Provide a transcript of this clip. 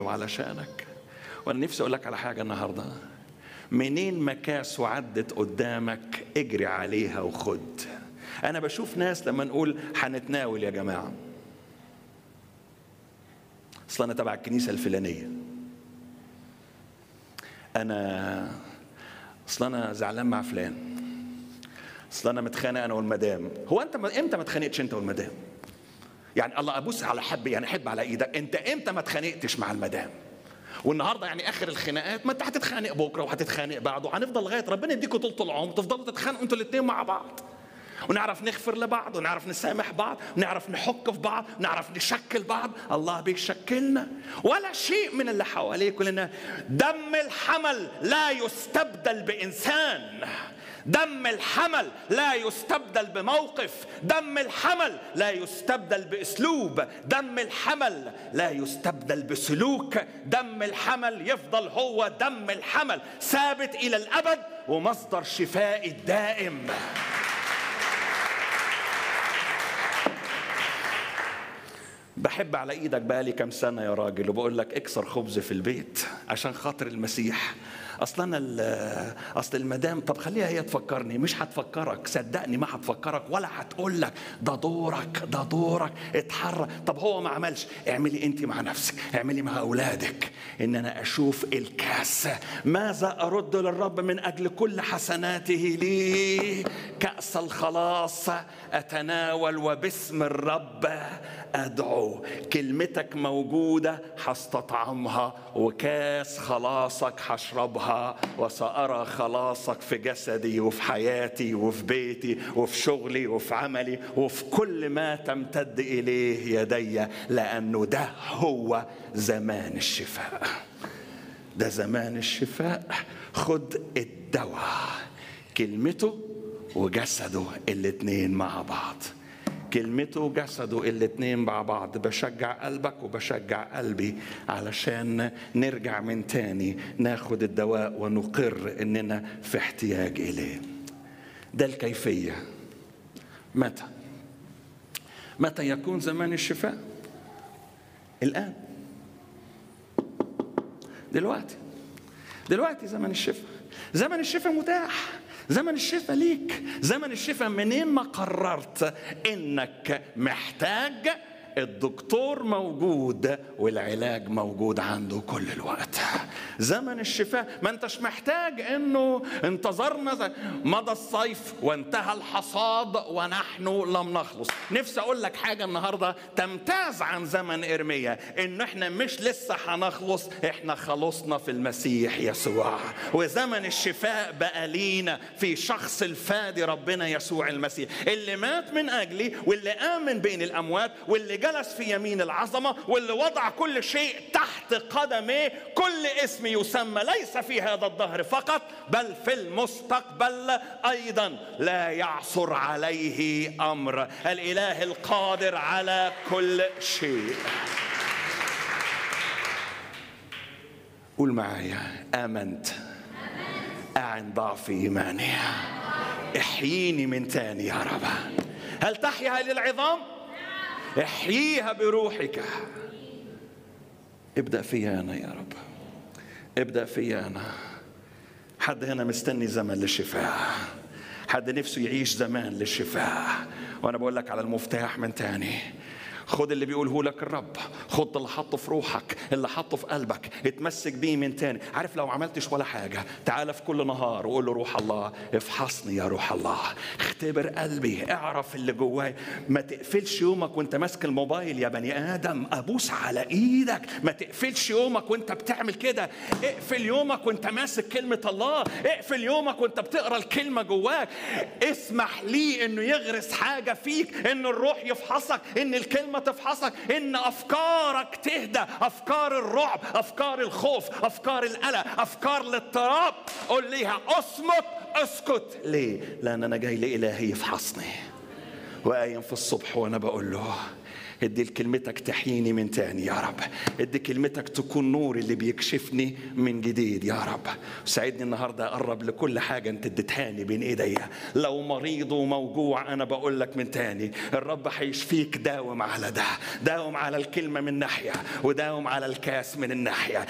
علشانك وانا نفسي اقول لك على حاجه النهارده منين ما كاس وعدت قدامك اجري عليها وخد انا بشوف ناس لما نقول هنتناول يا جماعه اصل انا تبع الكنيسه الفلانيه انا اصل انا زعلان مع فلان اصل انا متخانق انا والمدام هو انت امتى ما اتخانقتش انت والمدام يعني الله ابوس على حب يعني حب على ايدك انت امتى ما اتخانقتش مع المدام والنهارده يعني اخر الخناقات ما انت هتتخانق بكره وهتتخانق بعده وهنفضل لغايه ربنا يديكوا طول العمر تفضلوا تتخانقوا انتوا الاثنين مع بعض ونعرف نغفر لبعض ونعرف نسامح بعض ونعرف نحك في بعض ونعرف نشكل بعض الله بيشكلنا ولا شيء من اللي حواليه كلنا دم الحمل لا يستبدل بإنسان دم الحمل لا يستبدل بموقف دم الحمل لا يستبدل باسلوب دم الحمل لا يستبدل بسلوك دم الحمل يفضل هو دم الحمل ثابت الى الابد ومصدر شفاء الدائم بحب على ايدك بقالي كام سنه يا راجل وبقول لك اكسر خبز في البيت عشان خاطر المسيح اصل انا اصل المدام طب خليها هي تفكرني مش هتفكرك صدقني ما هتفكرك ولا هتقول لك ده دورك ده دورك اتحرك طب هو ما عملش اعملي انت مع نفسك اعملي مع اولادك ان انا اشوف الكاس ماذا ارد للرب من اجل كل حسناته لي كاس الخلاص اتناول وباسم الرب ادعو كلمتك موجوده هستطعمها وكاس خلاصك هشربها وسارى خلاصك في جسدي وفي حياتي وفي بيتي وفي شغلي وفي عملي وفي كل ما تمتد اليه يدي لانه ده هو زمان الشفاء ده زمان الشفاء خد الدواء كلمته وجسده الاتنين مع بعض كلمته وجسده الاتنين مع بعض بشجع قلبك وبشجع قلبي علشان نرجع من تاني ناخد الدواء ونقر اننا في احتياج اليه ده الكيفية متى متى يكون زمان الشفاء الآن دلوقتي دلوقتي زمن الشفاء زمن الشفاء متاح زمن الشفاء ليك زمن الشفاء منين ما قررت انك محتاج الدكتور موجود والعلاج موجود عنده كل الوقت زمن الشفاء ما انتش محتاج انه انتظرنا مضى الصيف وانتهى الحصاد ونحن لم نخلص نفسي اقول لك حاجه النهارده تمتاز عن زمن ارميا ان احنا مش لسه هنخلص احنا خلصنا في المسيح يسوع وزمن الشفاء بقى لينا في شخص الفادي ربنا يسوع المسيح اللي مات من اجلي واللي امن بين الاموات واللي جلس في يمين العظمه واللي وضع كل شيء تحت قدميه كل اسم يسمى ليس في هذا الظهر فقط بل في المستقبل ايضا لا يعثر عليه امر الاله القادر على كل شيء قول معايا امنت اعن ضعف ايماني احييني من تاني يا رب هل تحيا هذه العظام احييها بروحك ابدا فيا انا يا رب ابدا فيا انا حد هنا مستني زمن للشفاء حد نفسه يعيش زمان للشفاء وانا بقول لك على المفتاح من تاني خد اللي بيقوله لك الرب خد اللي حطه في روحك اللي حطه في قلبك اتمسك بيه من تاني عارف لو عملتش ولا حاجة تعال في كل نهار وقول له روح الله افحصني يا روح الله اختبر قلبي اعرف اللي جواي ما تقفلش يومك وانت ماسك الموبايل يا بني ادم ابوس على ايدك ما تقفلش يومك وانت بتعمل كده اقفل يومك وانت ماسك كلمة الله اقفل يومك وانت بتقرا الكلمة جواك اسمح ليه انه يغرس حاجة فيك ان الروح يفحصك ان الكلمة تفحصك ان افكارك تهدى افكار الرعب افكار الخوف افكار القلق افكار الاضطراب قول ليها اصمت اسكت ليه لان انا جاي لالهي يفحصني وقايم في الصبح وانا بقول له ادي كلمتك تحييني من تاني يا رب ادي كلمتك تكون نور اللي بيكشفني من جديد يا رب ساعدني النهارده اقرب لكل حاجه انت اديتهاني بين ايديا لو مريض وموجوع انا بقول لك من تاني الرب هيشفيك داوم على ده داوم على الكلمه من ناحيه وداوم على الكاس من الناحيه